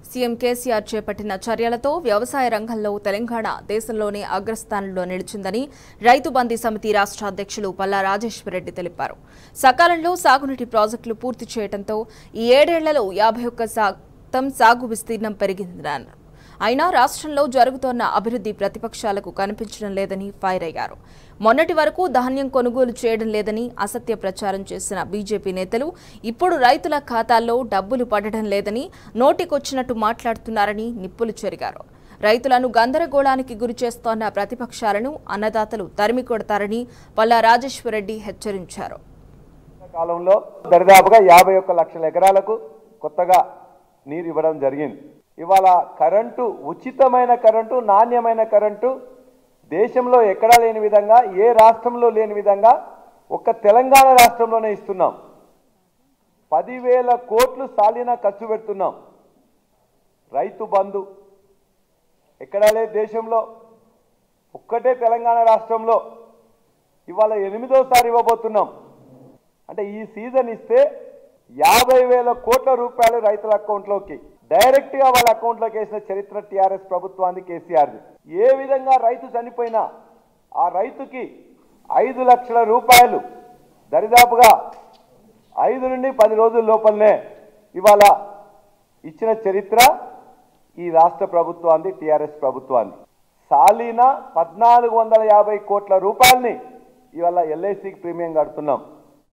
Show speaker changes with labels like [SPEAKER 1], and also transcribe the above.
[SPEAKER 1] CM KCR చేపట్టిన చర్యలతో వ్యవసాయ రంగంలో తెలంగాణ దేశంలోనే అగ్రస్థానంలో నిలిచిందని రైతు బందీ సమితి రాష్ట్ర అధ్యక్షులు పల్లా రాజేశ్వరరెడ్డి తెలిపారు సకాలంలో సాగునీటి ప్రాజెక్టులు పూర్తి చేయడంతో ఈ ఏడేళ్లలో యాభై ఒక్క శాతం సాగు విస్తీర్ణం పెరిగిందన్నారు అయినా రాష్ట్రంలో జరుగుతోన్న అభివృద్ధి ప్రతిపక్షాలకు కనిపించడం లేదని ఫైర్ అయ్యారు మొన్నటి వరకు ధాన్యం కొనుగోలు చేయడం లేదని అసత్య ప్రచారం చేసిన బీజేపీ నేతలు ఇప్పుడు రైతుల ఖాతాల్లో డబ్బులు పడడం లేదని నోటికొచ్చినట్టు మాట్లాడుతున్నారని నిప్పులు చెరిగారు రైతులను గందరగోళానికి గురి చేస్తోన్న ప్రతిపక్షాలను అన్నదాతలు తరిమి కొడతారని పల్లా రాజేశ్వరరెడ్డి హెచ్చరించారు
[SPEAKER 2] కాలంలో దరిదాపుగా యాభై ఒక్క లక్షల ఎకరాలకు కొత్తగా నీరు ఇవ్వడం జరిగింది ఇవాళ కరెంటు ఉచితమైన కరెంటు నాణ్యమైన కరెంటు దేశంలో ఎక్కడా లేని విధంగా ఏ రాష్ట్రంలో లేని విధంగా ఒక్క తెలంగాణ రాష్ట్రంలోనే ఇస్తున్నాం పదివేల కోట్లు సాలిన ఖర్చు పెడుతున్నాం రైతు బంధు ఎక్కడా లేదు దేశంలో ఒక్కటే తెలంగాణ రాష్ట్రంలో ఇవాళ ఎనిమిదోసారి ఇవ్వబోతున్నాం అంటే ఈ సీజన్ ఇస్తే యాభై వేల కోట్ల రూపాయలు రైతుల అకౌంట్లోకి డైరెక్ట్ గా వాళ్ళ అకౌంట్లోకి వేసిన చరిత్ర టిఆర్ఎస్ ప్రభుత్వానికి కేసీఆర్ది ఏ విధంగా రైతు చనిపోయినా ఆ రైతుకి ఐదు లక్షల రూపాయలు దరిదాపుగా ఐదు నుండి పది రోజుల లోపలనే ఇవాళ ఇచ్చిన చరిత్ర ఈ రాష్ట్ర ప్రభుత్వాన్ని టిఆర్ఎస్ ప్రభుత్వాన్ని సాలీన పద్నాలుగు వందల యాభై కోట్ల రూపాయల్ని ఇవాళ ఎల్ఐసికి ప్రీమియం కడుతున్నాం